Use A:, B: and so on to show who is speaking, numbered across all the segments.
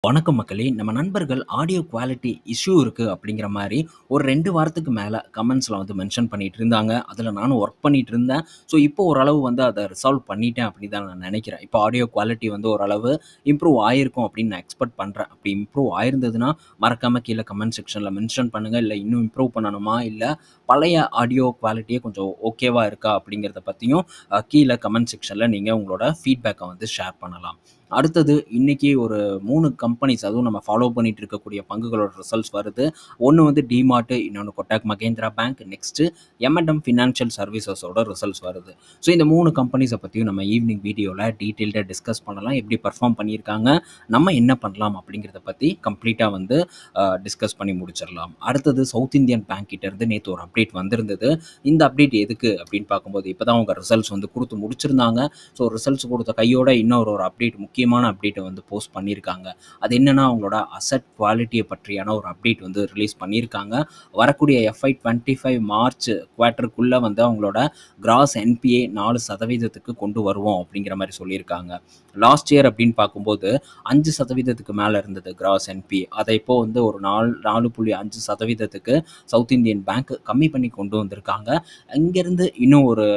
A: வணக்கம் மக்களே! நம்ம நண்பர்கள் ஆடியோ குவாலிட்டி இஷ்யூ இருக்கு அப்படிங்கிற மாரி ஒரு 2 வாரத்துக்கு மேல கமெண்ட்ஸ்ல வந்து மென்ஷன் பண்ணிட்டு இருந்தாங்க. அதில நானும் ஒர்க் பண்ணிட்டு இருந்தேன். ஸோ, இப்போ ஓரளவு வந்து அத ரிசால்வ் பண்ணிட்டேன் அப்படி தான் நான் நெனைக்கிறேன். இப்போ ஆடியோ குவாலிட்டி வந்து ஓரளவு இம்ப்ரூவ் ஆயிருக்கும் அப்படின்னு நான் எக்ஸ்பெக்ட் பண்றேன். அப்படி இம்ப்ரூவ் ஆயிருந்ததுன்னா, மறக்காம கீழ கமெண்ட் செக்ஷன்ல மென்ஷன் பண்ணுங்க. இல்ல இன்னும் இம்ப்ரூவ் பண்ணணுமா? இல்ல பழைய ஆடியோ குவாலிட்டியே கொஞ்சம் ஓகேவா இருக்கா? அப்படிங்கிறத பத்தியும் அ கீழ கமெண்ட் செக்ஷன்ல நீங்க உங்களோட ஃபீட்பேக்க வந்து ஷேர் பண்ணலாம். அடுத்தது இன்னைக்கு ஒரு 3 கம்பெனிஸ் அதுவும் நம்ம ஃபாலோ பண்ணிட்டு இருக்கக்கூடிய பங்குகளோட ரிசல்ட்ஸ் வருது. ஒண்ணு வந்து டிமார்ட், இன்னொன்னு கொட்டாக் மகேந்திரா பேங்க், நெக்ஸ்ட் எம்&எம் ஃபினான்ஷியல் சர்வீசஸோட ரிசல்ட்ஸ் வருது. ஸோ, இந்த 3 கம்பெனிஸ பத்தியும் நம்ம ஈவினிங் வீடியோல டீட்டெயில்டா டிஸ்கஸ் பண்ணலாம். எப்படி பெர்ஃபார்ம் பண்ணியிருக்காங்க? நம்ம என்ன பண்ணலாம்? அப்படிங்கிறத பத்தி கம்ப்ளீட்டா வந்து அ டிஸ்கஸ் பண்ணி முடிச்சிரலாம். அடுத்தது சவுத் இந்தியன் பேங்க் கிட்ட இருந்து நேத்து ஒரு அப்டேட் வந்திருந்தது. இந்த அப்டேட் எதுக்கு அப்படின்னு பார்க்கும்போது, இப்ப தான் அவங்க ரிசல்ட்ஸ் வந்து குடுத்து முடிச்சிருந்தாங்க. ஸோ, ரிசல்ட்ஸ் குடுத்த கையோட இன்னொரு ஒரு அப்டேட் முக்கியமான அப்டேட்ட வந்து போஸ்ட் பண்ணியிருக்காங்க. அது என்னன்னா, அவங்களோட அசெட் குவாலிட்டிய பற்றியான ஒரு அப்டேட் வந்து ரிலீஸ் பண்ணியிருக்காங்க. வரக்கூடிய எஃப்ஐ 25 மார்ச் குவார்ட்டருக்குள்ள வந்து அவங்களோட கிராஸ் என்பிஏ 4% கொண்டு வருவோம் அப்படிங்கிற மாரி சொல்லியிருக்காங்க. லாஸ்ட் இயர் அப்படின்னு பார்க்கும்போது 5% மேல இருந்தது கிராஸ் என்பிஏ. அத இப்போ வந்து ஒரு நால் 4.5% சவுத் இந்தியன் பேங்க் கம்மி பண்ணி கொண்டு வந்திருக்காங்க. இங்கிருந்து இன்னும் ஒரு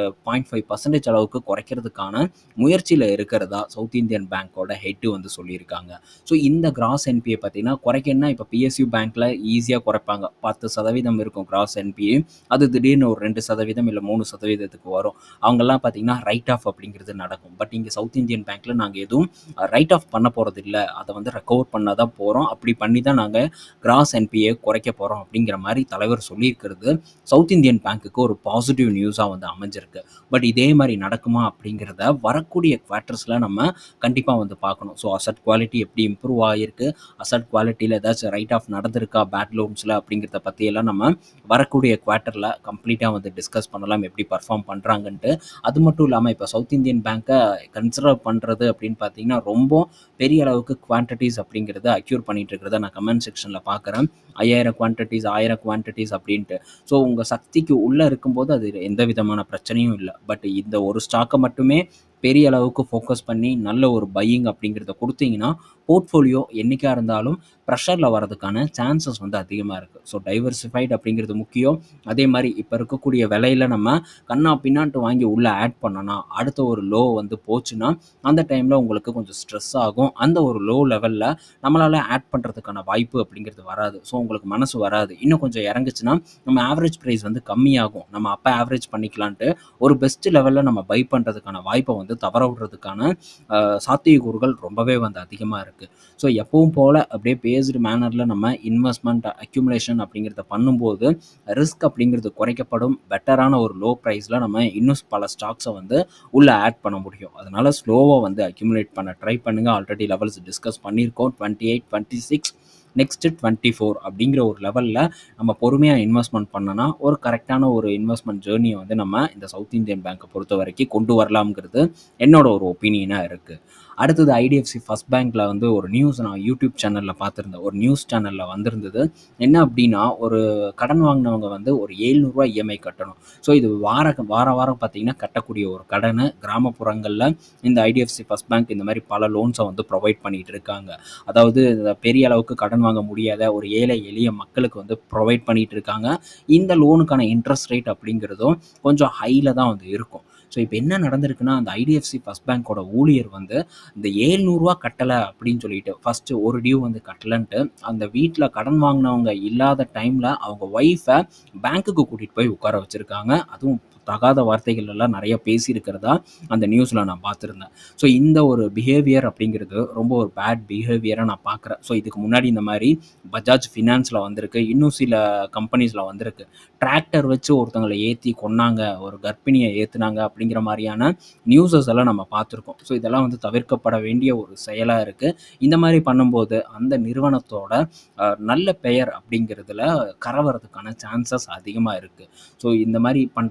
A: 0.5% அளவுக்கு குறைக்கிறதுக்கான முயற்சியில இருக்கிறதா சவுத் இந்தியன் பேங்கோட ஹெட் வந்து சொல்லியிருக்காங்க. ஸோ, இந்த கிராஸ் என்பிஏ பார்த்தீங்கன்னா, குறைக்கணும்னா இப்ப பிஎஸ்யூ பேங்க்ல ஈஸியா குறைப்பாங்க. 10% இருக்கும் கிராஸ் என்பிஏ. அது திடீர்னு ஒரு 2% இல்ல 3%க்கு வரும். அவங்கலாம் பார்த்தீங்கன்னா, ரைட் ஆஃப் அப்படிங்கிறது நடக்கும். பட் இங்க சவுத் இந்தியன் பேங்க்ல நாங்க எதுவும் ரைட் ஆஃப் பண்ண போறதில்ல. அத வந்து ரெக்கவர் பண்ண தான் போறோம். அப்படி பண்ணி தான் நாங்க கிராஸ் என்பிஏ குறைக்க போறோம் அப்படிங்கிற மாரி தலைவர் சொல்லியிருக்கிறது, சவுத் இந்தியன் பேங்க்குக்கு ஒரு பாசிட்டிவ் நியூஸா வந்து அமைஞ்சிருக்கு. பட் இதே மாரி நடக்குமா? அப்படிங்கிறத வரக்கூடிய குவார்ட்டர்ஸ்ல நம்ம கண்டிப்பா வந்து பார்க்கணும். ஸோ, அசெட் குவாலிட்டி எப்படி இம்ப்ரூவ் ஆகியிருக்கு? அசெட் குவாலிட்டில ஏதாச்சும் ரைட் ஆஃப் நடந்திருக்கா பேட் லோன்ஸ்ல? அப்படிங்கிறத பத்தியெல்லாம் நம்ம வரக்கூடிய குவார்ட்டர்ல கம்ப்ளீட்டா வந்து டிஸ்கஸ் பண்ணலாம். எப்படி பெர்ஃபார்ம் பண்றாங்கன்ட்டு. அது மட்டும் இல்லாம இப்ப சவுத் இந்தியன் பேங்க்க கன்சிடர் பண்றது அப்படின்னு பார்த்தீங்கன்னா, ரொம்ப பெரிய அளவுக்கு குவான்டிட்டீஸ் அப்படிங்கிறத அக்யூர் பண்ணிட்டு இருக்கிறத நான் கமெண்ட் செக்ஷன்ல பார்க்குறேன். 5000 குவான்டிட்டீஸ், 1000 குவான்டிட்டீஸ் அப்படின்ட்டு. ஸோ, உங்க சக்திக்கு உள்ள இருக்கும்போது அது எந்த விதமான பிரச்சனையும் இல்ல. பட் இந்த ஒரு ஸ்டாக்க மட்டுமே பெரிய அளவுக்கு ஃபோக்கஸ் பண்ணி நல்ல ஒரு பையிங் அப்படிங்கிறத குடுத்தீங்கன்னா, போர்ட்ஃபோலியோ என்னைக்கா இருந்தாலும் பிரஷர்ல வரதுக்கான சான்சஸ் வந்து அதிகமா இருக்கு. ஸோ, டைவர்சிஃபைட் அப்படிங்கிறது முக்கியம். அதே மாரி இப்ப இருக்கக்கூடிய விலையில நம்ம கன்னா பின்னான்ட்டு வாங்கி உள்ள ஆட் பண்ணோம்னா, அடுத்த ஒரு லோ வந்து போச்சுன்னா, அந்த டைம்ல உங்களுக்கு கொஞ்சம் ஸ்ட்ரெஸ் ஆகும். அந்த ஒரு லோ லெவல்ல நம்மளால ஆட் பண்றதுக்கான வாய்ப்பு அப்படிங்கிறது வராது. ஸோ, உங்களுக்கு மனசு வராது. இன்னும் கொஞ்சம் இறங்குச்சுன்னா, நம்ம ஆவரேஜ் பிரைஸ் வந்து கம்மியாகும். நம்ம அப்ப ஆவரேஜ் பண்ணிக்கலான்ட்டு ஒரு பெஸ்ட் லெவல்ல நம்ம பை பண்றதுக்கான வாய்ப்ப வந்து தவற விடுறதுக்கான அ சாத்தியக்கூறுகள் ரொம்பவே வந்து அதிகமா இருக்கு. ஸோ, எப்பவும் போல அப்படியே பேஸ்டு மேனர்ல நம்ம இன்வெஸ்ட்மென்ட் அக்யூமுலேஷன் அப்படிங்கிறத பண்ணும்போது, ரிஸ்க் அப்படிங்கிறது குறைக்கப்படும். பெட்டரான ஒரு லோ பிரைஸ்ல நம்ம இன்னும் பல ஸ்டாக்ஸ வந்து உள்ள ஆட் பண்ண முடியும். அதனால ஸ்லோவா வந்து அக்யூமுலேட் பண்ண ட்ரை பண்ணுங்க. ஆல்ரெடி லெவல்ஸ் டிஸ்கஸ் பண்ணியிருக்கோம். 28, 26 நெக்ஸ்ட் 24 அப்படிங்கிற ஒரு லெவல்ல நம்ம பொறுமையா இன்வெஸ்ட்மென்ட் பண்ணோம்னா, ஒரு கரெக்ட்டான ஒரு இன்வெஸ்ட்மென்ட் ஜர்னிய வந்து நம்ம இந்த சவுத் இந்தியன் பேங்க்க பொறுத்தவரைக்கும் கொண்டு வரலாம்ங்கிறது என்னோட ஒரு ஒப்பீனியனா இருக்கு. அடுத்தது ஐடிஎஃப்சி ஃபர்ஸ்ட் பேங்க்ல வந்து ஒரு நியூஸ் நான் யூடியூப் சேனல்ல பார்த்திருந்தேன். ஒரு நியூஸ் சேனல்ல வந்திருந்தது. என்ன அப்படின்னா, ஒரு கடன் வாங்குனவங்க வந்து ஒரு ரூ. 700 இஎம்ஐ கட்டணும். ஸோ, இது வார வார வாரம் பார்த்தீங்கன்னா கட்டக்கூடிய ஒரு கடனு. கிராமப்புறங்கள்ல இந்த ஐடிஎஃப்சி ஃபர்ஸ்ட் பேங்க் இந்த மாரி பல லோன்ஸ வந்து ப்ரொவைட் பண்ணிட்டு இருக்காங்க. அதாவது பெரிய அளவுக்கு கடன் வாங்க முடியாத ஒரு ஏழை எளிய மக்களுக்கு வந்து ப்ரொவைட் பண்ணிட்டு இருக்காங்க. இந்த லோனுக்கான இன்ட்ரெஸ்ட் ரேட் அப்படிங்கிறதும் கொஞ்சம் ஹைல தான் வந்து இருக்கும். ஸோ, இப்ப என்ன நடந்திருக்குன்னா, அந்த ஐடிஎஃப்சி ஃபர்ஸ்ட் பேங்கோட ஊழியர் வந்து இந்த ரூ. 700 கட்டல அப்படின்னு சொல்லிட்டு, ஃபர்ஸ்ட் ஒரு டியூ வந்து கட்டலன்ட்டு, அந்த வீட்ல கடன் வாங்குனவங்க இல்லாத டைம்ல அவங்க ஒய்ஃப பேங்க்குக்கு கூட்டிட்டு போய் உட்கார வச்சிருக்காங்க. அதுவும் தகாத வார்த்தைகள் எல்லாம் நெறைய பேசியிருக்கிறதா அந்த நியூஸ்ல நான் பார்த்திருந்தேன். ஸோ, இந்த ஒரு பிஹேவியர் அப்படிங்கிறது ரொம்ப ஒரு பேட் பிஹேவியரா நான் பார்க்குறேன். ஸோ, இதுக்கு முன்னாடி இந்த மாரி பஜாஜ் ஃபினான்ஸ்ல வந்திருக்கு. இன்னும் சில கம்பெனிஸ்ல வந்திருக்கு. டிராக்டர் வச்சு ஒருத்தங்கள ஏத்தி கொன்னாங்க. ஒரு கர்ப்பிணிய ஏத்துனாங்க அப்படிங்கிற மாரியான நியூஸஸ் எல்லாம் நம்ம பார்த்திருக்கோம். ஸோ, இதெல்லாம் வந்து தவிர்க்கப்பட வேண்டிய ஒரு செயலா இருக்கு. இந்த மாரி பண்ணும்போது அந்த நிறுவனத்தோட அ நல்ல பெயர் அப்படிங்கிறதுல கர வரதுக்கான சான்சஸ் அதிகமா இருக்கு. ஸோ, இந்த மாரி பண்றத கொஞ்சம்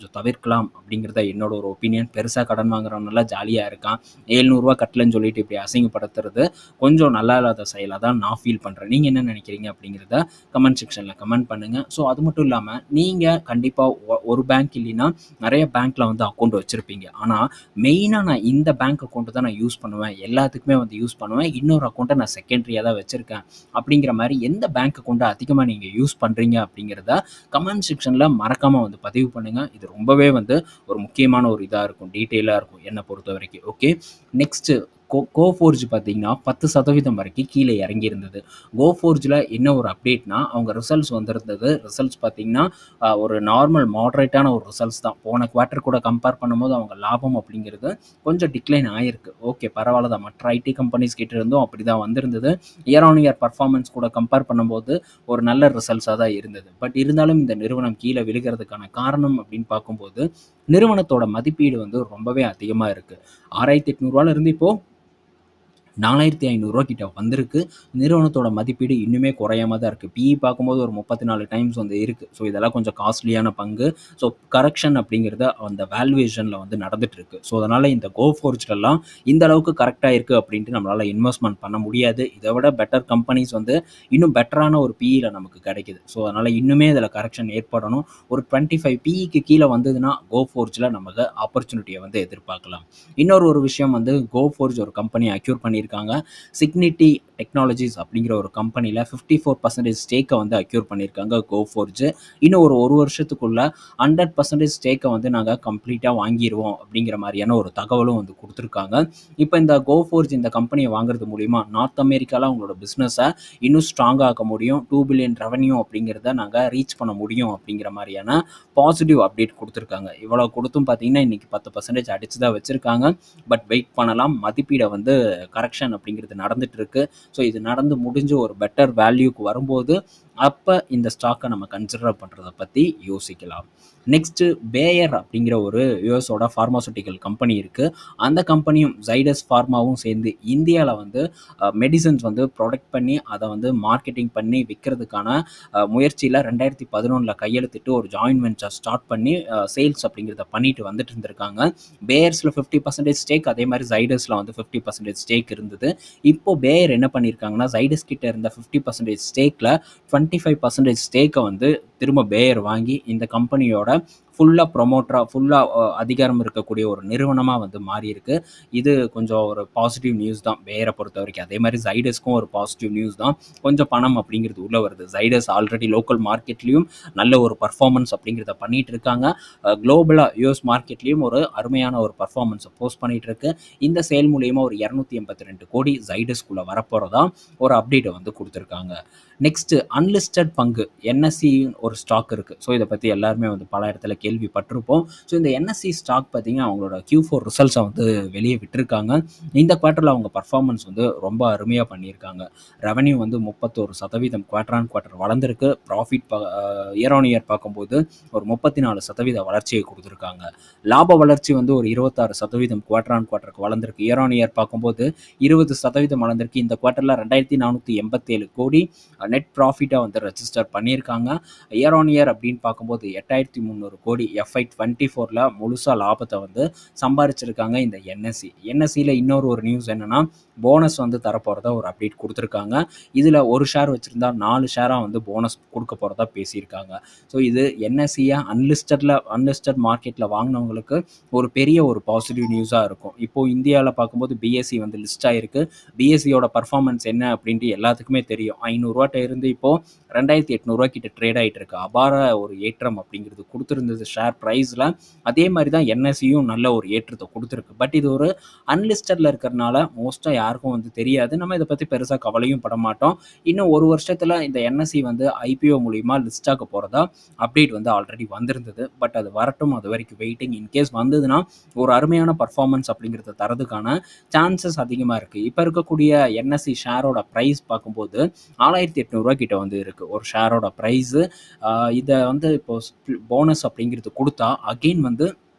A: கொஞ்சம் தவிர்க்கலாம் அப்படிங்கிறத என்னோட ஒரு ஒப்பீனியன் பெருசாக கடன் வாங்குறவனெல்லாம் ஜாலியாக இருக்கான் ஏழ்நூறுரூவா கட்டலன்னு சொல்லிட்டு இப்படி அசிங்கப்படுத்துறது கொஞ்சம் நல்லா இல்லாத செயலாக தான் நான் ஃபீல் பண்ணுறேன் நீங்கள் என்ன நினைக்கிறீங்க அப்படிங்கிறத கமெண்ட் செக்ஷனில் கமெண்ட் பண்ணுங்கள் ஸோ அது மட்டும் இல்லாமல் நீங்கள் கண்டிப்பாக ஒரு பேங்க் இல்லைன்னா நிறைய பேங்க்கில் வந்து அக்கௌண்ட் வச்சுருப்பீங்க ஆனால் மெயினாக நான் இந்த பேங்க் அக்கௌண்ட்டு தான் நான் யூஸ் பண்ணுவேன் எல்லாத்துக்குமே வந்து யூஸ் பண்ணுவேன் இன்னொரு அக்கௌண்ட்டை நான் செகண்டரியாக தான் வச்சுருக்கேன் அப்படிங்கிற மாதிரி எந்த பேங்க் அக்கௌண்ட்டை அதிகமாக நீங்கள் யூஸ் பண்ணுறீங்க அப்படிங்கிறத கமெண்ட் செக்ஷனில் மறக்காமல் வந்து பதிவு பண்ணுங்கள் இது ரொம்பவே வந்து ஒரு முக்கியமான ஒரு இதாக இருக்கும் டீட்டெயிலாக இருக்கும் என்னை பொறுத்த வரைக்கும் ஓகே நெக்ஸ்ட்டு கோ கோஃபோர்ஜ் பார்த்தீங்கன்னா பத்து சதவீதம் வரைக்கும் கீழே இறங்கி இருந்தது கோஃபோர்ஜில் என்ன ஒரு அப்டேட்னா அவங்க ரிசல்ட்ஸ் வந்திருந்தது ரிசல்ட்ஸ் பார்த்தீங்கன்னா ஆஹ், ஒரு நார்மல் மாட்ரேட்டான ஒரு ரிசல்ட்ஸ் தான் போன குவார்ட்டர் கூட கம்பேர் பண்ணும்போது அவங்க லாபம் அப்படிங்கிறது கொஞ்சம் டிக்ளைன் ஆயிருக்கு ஓகே பரவாயில்ல தான் மற்ற ஐடி கம்பெனிஸ் கிட்ட இருந்தும் அப்படி தான் வந்திருந்தது இயர் ஆன் இயர் பர்ஃபார்மன்ஸ் கூட கம்பேர் பண்ணும்போது ஒரு நல்ல ரிசல்ட்ஸாக தான் இருந்தது பட் இருந்தாலும் இந்த நிறுவனம் கீழே விழுகிறதுக்கான காரணம் அப்படின்னு பார்க்கும்போது நிறுவனத்தோட மதிப்பீடு வந்து ரொம்பவே அதிகமாக இருக்குது ஆறாயிரத்தி எட்நூறுவால இருந்து இப்போது நாலாயிரத்தி ஐநூறுரூவா கிட்ட வந்திருக்கு நிறுவனத்தோட மதிப்பீடு இன்னுமே குறையாம தான் இருக்குது பிஇ பார்க்கும்போது ஒரு முப்பத்தி நாலு டைம்ஸ் வந்து இருக்குது ஸோ இதெல்லாம் கொஞ்சம் காஸ்ட்லியான பங்கு ஸோ கரெக்ஷன் அப்படிங்கிறத அந்த வேல்யூவேஷனில் வந்து நடந்துட்டு இருக்கு ஸோ அதனால் இந்த கோ ஃபோர்ஜ்லாம் இந்த அளவுக்கு கரெக்டாக இருக்குது அப்படின்ட்டு நம்மளால் இன்வெஸ்ட்மெண்ட் பண்ண முடியாது இதை விட பெட்டர் கம்பெனிஸ் வந்து இன்னும் பெட்டரான ஒரு பிஇயில் நமக்கு கிடைக்குது ஸோ அதனால் இன்னுமே இதில் கரெக்ஷன் ஏற்படணும் ஒரு டுவெண்ட்டி ஃபைவ் பிஇக்கு கீழே வந்ததுன்னா கோ ஃபோர்ஜில் நமக்கு ஆப்பர்ச்சுனிட்டியை வந்து எதிர்பார்க்கலாம் இன்னொரு ஒரு விஷயம் வந்து கோ ஃபோர்ஜ் ஒரு கம்பெனி அக்யூர் பண்ணியிருக்காங்க சிக்னிட்டி டெக்னாலஜிஸ் அப்படிங்கிற ஒரு கம்பெனியில் ஃபிஃப்டி ஃபோர் பர்சன்டேஜ் ஸ்டேக்கை வந்து அக்யூர் பண்ணியிருக்காங்க கோ ஃபோர்ஜ் இன்னும் ஒரு ஒரு வருஷத்துக்குள்ள ஹண்ட்ரட் பர்சன்டேஜ் ஸ்டேக்கை வந்து நாங்கள் கம்ப்ளீட்டாக வாங்கிடுவோம் அப்படிங்கிற மாதிரியான ஒரு தகவலும் வந்து கொடுத்துருக்காங்க இப்போ இந்த கோ ஃபோர்ஜ் இந்த கம்பெனியை வாங்குறது மூலிமா நார்த் அமெரிக்காவில் அவங்களோட பிஸ்னஸை இன்னும் ஸ்ட்ராங்காக ஆக்க முடியும் டூ பில்லியன் ரெவன்யூ அப்படிங்கிறத நாங்கள் ரீச் பண்ண முடியும் அப்படிங்கிற மாதிரியான பாசிட்டிவ் அப்டேட் கொடுத்துருக்காங்க இவ்வளோ கொடுத்தும் பார்த்தீங்கன்னா இன்றைக்கி பத்து பர்சன்டேஜ் அடிச்சு தான் வச்சுருக்காங்க பட் வெயிட் பண்ணலாம் மதிப்பீடை வந்து கரெக்ஷன் அப்படிங்கிறது நடந்துட்டு இருக்கு ஸோ இது நடந்து முடிஞ்சு ஒரு பெட்டர் வேல்யூக்கு வரும்போது அப்போ இந்த ஸ்டாக்கை நம்ம கன்சிடர் பண்ணுறதை பற்றி யோசிக்கலாம் நெக்ஸ்ட்டு பேயர் அப்படிங்கிற ஒரு யூஎஸோட ஃபார்மாசூட்டிக்கல் கம்பெனி இருக்குது அந்த கம்பெனியும் ஜைடஸ் ஃபார்மாவும் சேர்ந்து இந்தியாவில் வந்து மெடிசன்ஸ் வந்து ப்ரொடக்ட் பண்ணி அதை வந்து மார்க்கெட்டிங் பண்ணி விற்கிறதுக்கான முயற்சியில் ரெண்டாயிரத்தி பதினொன்றில் கையெழுத்திட்டு ஒரு ஜாயின்ட் வெஞ்சர் ஸ்டார்ட் பண்ணி சேல்ஸ் அப்படிங்கிறத பண்ணிட்டு வந்துட்டு இருந்திருக்காங்க பேயர்ஸில் ஃபிஃப்டி பர்சன்டேஜ் ஸ்டேக் அதே மாதிரி ஜைடஸில் வந்து ஃபிஃப்டி பர்சன்டேஜ் ஸ்டேக் இருந்தது இப்போ பேயர் என்ன பண்ணியிருக்காங்கன்னா ஜைடஸ் கிட்ட இருந்த ஃபிஃப்டி பர்சன்டேஜ் ஸ்டேக்கில் டுவெண்ட்டி ஃபைவ் பர்சன்டேஜ் ஸ்டேக்கை வந்து திரும்ப பேயர் வாங்கி இந்த கம்பெனியோட ஃபுல்லாக ப்ரொமோட்டராக ஃபுல்லாக அதிகாரம் இருக்கக்கூடிய ஒரு நிறுவனமாக வந்து மாறி இருக்கு இது கொஞ்சம் ஒரு பாசிட்டிவ் நியூஸ் தான் பேயரை பொறுத்த வரைக்கும் அதே மாதிரி ஜைடஸ்க்கும் ஒரு பாசிட்டிவ் நியூஸ் தான் கொஞ்சம் பணம் அப்படிங்கிறது உள்ளே வருது ஜைடஸ் ஆல்ரெடி லோக்கல் மார்க்கெட்லேயும் நல்ல ஒரு பர்ஃபார்மன்ஸ் அப்படிங்கிறத பண்ணிட்டு இருக்காங்க குளோபலாக யூஎஸ் மார்க்கெட்லேயும் ஒரு அருமையான ஒரு பர்ஃபார்மன்ஸை போஸ்ட் பண்ணிட்டு இருக்கு இந்த செயல் மூலியமாக ஒரு இரநூத்தி எண்பத்தி ரெண்டு கோடி ஜைடஸ்குள்ளே வரப்போகிறதா ஒரு அப்டேட்டை வந்து கொடுத்துருக்காங்க நெக்ஸ்ட்டு அன்லிஸ்டட் பங்கு என்எஸ்சி ஒரு ஸ்டாக் இருக்குது ஸோ இதை பற்றி எல்லாருமே வந்து பல இடத்துல கேள்விப்பட்டிருப்போம் ஸோ இந்த என்எஸ்சி ஸ்டாக் பார்த்தீங்கன்னா அவங்களோட Q4 ஃபோர் ரிசல்ட்ஸை வந்து வெளியே விட்டிருக்காங்க இந்த குவார்ட்டரில் அவங்க பர்ஃபார்மன்ஸ் வந்து ரொம்ப அருமையாக பண்ணியிருக்காங்க ரெவன்யூ வந்து முப்பத்தோரு சதவீதம் குவார்டர் ஆன் குவார்ட்டர் வளர்ந்துருக்கு ப்ராஃபிட் இயர் ஆன் இயர் பார்க்கும்போது ஒரு முப்பத்தி நாலு சதவீத வளர்ச்சியை கொடுத்துருக்காங்க லாப வளர்ச்சி வந்து ஒரு இருபத்தாறு சதவீதம் குவார்டர் ஆன் குவார்ட்டருக்கு வளர்ந்துருக்கு இயர் ஆன் இயர் பார்க்கும்போது இருபது சதவீதம் வளர்ந்துருக்கு இந்த குவார்ட்டரில் ரெண்டாயிரத்தி நானூற்றி எண்பத்தேழு கோடி நெட் ப்ராஃபிட்டாக வந்து ரெஜிஸ்டர் பண்ணியிருக்காங்க இயர் ஆன் இயர் அப்படின்னு பார்க்கும்போது எட்டாயிரத்தி முந்நூறு கோடி எஃப்ஐ டுவெண்ட்டி ஃபோரில் முழுசாக லாபத்தை வந்து சம்பாரிச்சிருக்காங்க இந்த என்எஸ்சி என்எஸ்சியில் இன்னொரு ஒரு நியூஸ் என்னென்னா போனஸ் வந்து தரப்போகிறதா ஒரு அப்டேட் கொடுத்துருக்காங்க இதில் ஒரு ஷேர் வச்சுருந்தா நாலு ஷேராக வந்து போனஸ் கொடுக்க போகிறதா பேசியிருக்காங்க ஸோ இது என்எஸ்சியை அன்லிஸ்டடில் அன்லிஸ்டட் மார்க்கெட்டில் வாங்கினவங்களுக்கு ஒரு பெரிய ஒரு பாசிட்டிவ் நியூஸாக இருக்கும் இப்போது இந்தியாவில் பார்க்கும்போது பிஎஸ்சி வந்து லிஸ்ட் ஆகிருக்கு பிஎஸ்சியோட பர்ஃபார்மன்ஸ் என்ன அப்படின்ட்டு எல்லாத்துக்குமே தெரியும் ஐநூறுரூவாட்ட இருந்து இப்போது ரெண்டாயிரத்தி எட்நூறுவா கிட்ட ட்ரேட் ஆகிட்டு இருக்கு அபார ஒரு ஏற்றம் அப்படிங்கிறது கொடுத்துருந்தது ஷேர் ப்ரைஸில் அதே மாதிரி தான் என்எஸ்சியும் நல்ல ஒரு ஏற்றத்தை கொடுத்துருக்கு பட் இது ஒரு அன்லிஸ்டடில் இருக்கிறனால மோஸ்ட்டாக யாருக்கும் வந்து தெரியாது நம்ம இதை பற்றி பெருசாக கவலையும் பட மாட்டோம் இன்னும் ஒரு வருஷத்தில் இந்த என்எஸ்சி வந்து ஐபிஓ மூலிமா லிஸ்ட் ஆக போகிறதா அப்டேட் வந்து ஆல்ரெடி வந்திருந்தது பட் அது வரட்டும் அது வரைக்கும் வெயிட்டிங் இன்கேஸ் வந்ததுன்னா ஒரு அருமையான பர்ஃபார்மன்ஸ் அப்படிங்கிறத தரதுக்கான சான்சஸ் அதிகமாக இருக்குது இப்போ இருக்கக்கூடிய என்எஸ்சி ஷேரோட ப்ரைஸ் பார்க்கும்போது நாலாயிரத்தி எட்நூறுரூவா கிட்ட வந்து இருக்குது ஒரு ஷேரோட ப்ரைஸு இதை வந்து இப்போ போனஸ் அப்படிங்கிறது கொடுத்தா அகெயின் வந்து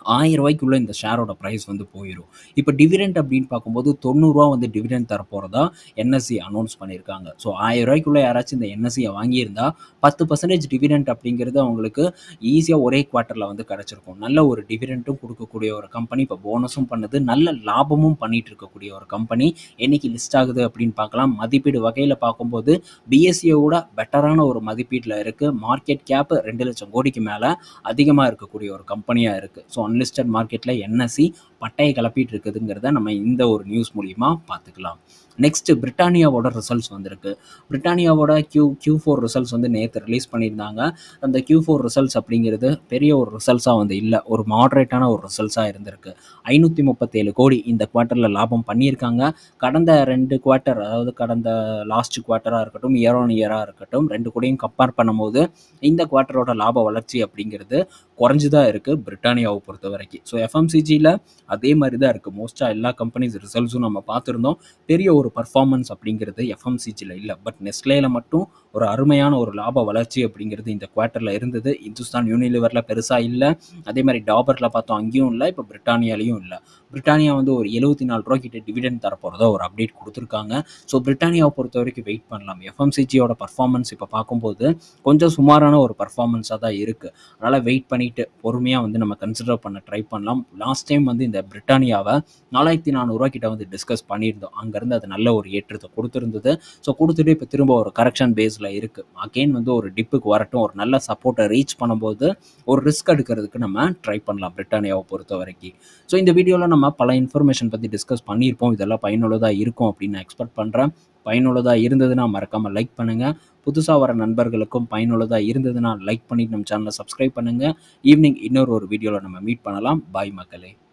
A: ஆயிரம் ரூபாய்க்குள்ள இந்த ஷேரோட ப்ரைஸ் வந்து போயிடும் இப்போ டிவிடெண்ட் அப்படின்னு பார்க்கும்போது தொண்ணூறுரூவா வந்து டிவிடெண்ட் தரப்போகிறதா என்எஸ்சி அனௌன்ஸ் பண்ணியிருக்காங்க ஸோ ஆயிரம் ரூபாய்க்குள்ள யாராச்சும் இந்த என்எஸ்சியை வாங்கியிருந்தா பத்து பர்சன்டேஜ் டிவிடெண்ட் அப்படிங்கிறது அவங்களுக்கு ஈஸியாக ஒரே குவார்ட்டரில் வந்து கிடச்சிருக்கும் நல்ல ஒரு டிவிடெண்ட்டும் கொடுக்கக்கூடிய ஒரு கம்பெனி இப்போ போனஸும் பண்ணுது நல்ல லாபமும் பண்ணிட்டு இருக்கக்கூடிய ஒரு கம்பெனி என்னைக்கு லிஸ்ட் ஆகுது அப்படின்னு பார்க்கலாம் மதிப்பீடு வகையில் பார்க்கும்போது பிஎஸ்சியோட பெட்டரான ஒரு மதிப்பீட்டில் இருக்குது மார்க்கெட் கேப் ரெண்டு லட்சம் கோடிக்கு மேலே அதிகமாக இருக்கக்கூடிய ஒரு கம்பெனியாக இருக்குது ஸோ அன்லிஸ்டட் மார்க்கெட்டில் என்எஸ்சி பட்டையை கிளப்பிட்டு இருக்குதுங்கிறத நம்ம இந்த ஒரு நியூஸ் மூலிமா பார்த்துக்கலாம் நெக்ஸ்ட் பிரிட்டானியாவோட ரிசல்ட்ஸ் வந்திருக்கு பிரிட்டானியாவோட கியூ கியூ ஃபோர் ரிசல்ட்ஸ் வந்து நேற்று ரிலீஸ் பண்ணியிருந்தாங்க அந்த கியூ ஃபோர் ரிசல்ட்ஸ் அப்படிங்கிறது பெரிய ஒரு ரிசல்ட்ஸாக வந்து இல்லை ஒரு மாட்ரேட்டான ஒரு ரிசல்ட்ஸாக இருந்திருக்கு ஐநூற்றி முப்பத்தேழு கோடி இந்த குவார்ட்டரில் லாபம் பண்ணியிருக்காங்க கடந்த ரெண்டு குவார்ட்டர் அதாவது கடந்த லாஸ்ட் குவார்ட்டராக இருக்கட்டும் இயர் ஆன் இயராக இருக்கட்டும் ரெண்டு கூடையும் கம்பேர் பண்ணும்போது இந்த குவார்ட்டரோட லாப வளர்ச்சி அப்படிங்கிறது குறைஞ்சு தான் இருக்குது பிரிட்டானியாவை பொறுத்த வரைக்கும் ஸோ எஃப்எம்சிஜியில் அதே மாதிரி தான் இருக்குது மோஸ்ட்டாக எல்லா கம்பெனிஸ் ரிசல்ட்ஸும் நம்ம பார்த்துருந்தோம் பெரிய ஒரு பர்ஃபார்மன்ஸ் அப்படிங்கிறது எஃப்எம்சிஜியில் இல்லை பட் நெஸ்லேயில் மட்டும் ஒரு அருமையான ஒரு லாப வளர்ச்சி அப்படிங்கிறது இந்த குவார்ட்டரில் இருந்தது இந்துஸ்தான் யூனிலிவரில் பெருசாக இல்லை அதே மாதிரி டாபரில் பார்த்தோம் அங்கேயும் இல்லை இப்போ பிரிட்டானியாலையும் இல்லை பிரிட்டானியா வந்து ஒரு எழுபத்தி நாலு ரூபா கிட்ட டிவிடெண்ட் தரப்போகிறதா ஒரு அப்டேட் கொடுத்துருக்காங்க ஸோ பிரிட்டானியாவை பொறுத்த வரைக்கும் வெயிட் பண்ணலாம் எஃப்எம்சிஜியோட பர்ஃபார்மன்ஸ் இப்போ பார்க்கும்போது கொஞ்சம் சுமாரான ஒரு பர்ஃபார்மன்ஸாக தான் இருக்குது அதனால் வெயிட் பண்ணிவிட்டு பொறுமையாக வந்து நம்ம கன்சிடர் பண்ண ட்ரை பண்ணலாம் லாஸ்ட் டைம் வந்து இந்த பிரிட்டானியாவை நாலாயிரத்தி நானூறுரூவா கிட்ட வந்து டிஸ்கஸ் பண்ணியிருந்தோம் அங்கேருந்து அது நல்ல ஒரு ஏற்றத்தை கொடுத்துருந்தது ஸோ கொடுத்துட்டு இப்போ திரும்ப ஒரு கரெக்ஷன் பேஸில் இருக்குது அகெயின் வந்து ஒரு டிப்புக்கு வரட்டும் ஒரு நல்ல சப்போர்ட்டை ரீச் பண்ணும்போது ஒரு ரிஸ்க் எடுக்கிறதுக்கு நம்ம ட்ரை பண்ணலாம் பிரிட்டானியாவை பொறுத்த வரைக்கும் ஸோ இந்த வீடியோவில் நம்ம பல இன்ஃபர்மேஷன் பற்றி டிஸ்கஸ் பண்ணியிருப்போம் இதெல்லாம் பயனுள்ளதாக இருக்கும் அப்படின்னு நான் எக்ஸ்பெக்ட் பண்ணுறேன் பயனுள்ளதாக இருந்ததுன்னா மறக்காமல் லைக் பண்ணுங்கள் புதுசாக வர நண்பர்களுக்கும் பயனுள்ளதாக இருந்ததுன்னா லைக் பண்ணிட்டு நம்ம சேனலை சப்ஸ்கிரைப் பண்ணுங்கள் ஈவினிங் இன்னொரு ஒரு வீடியோவில் நம்ம மீட் பண்ணலாம் பாய் மக்களே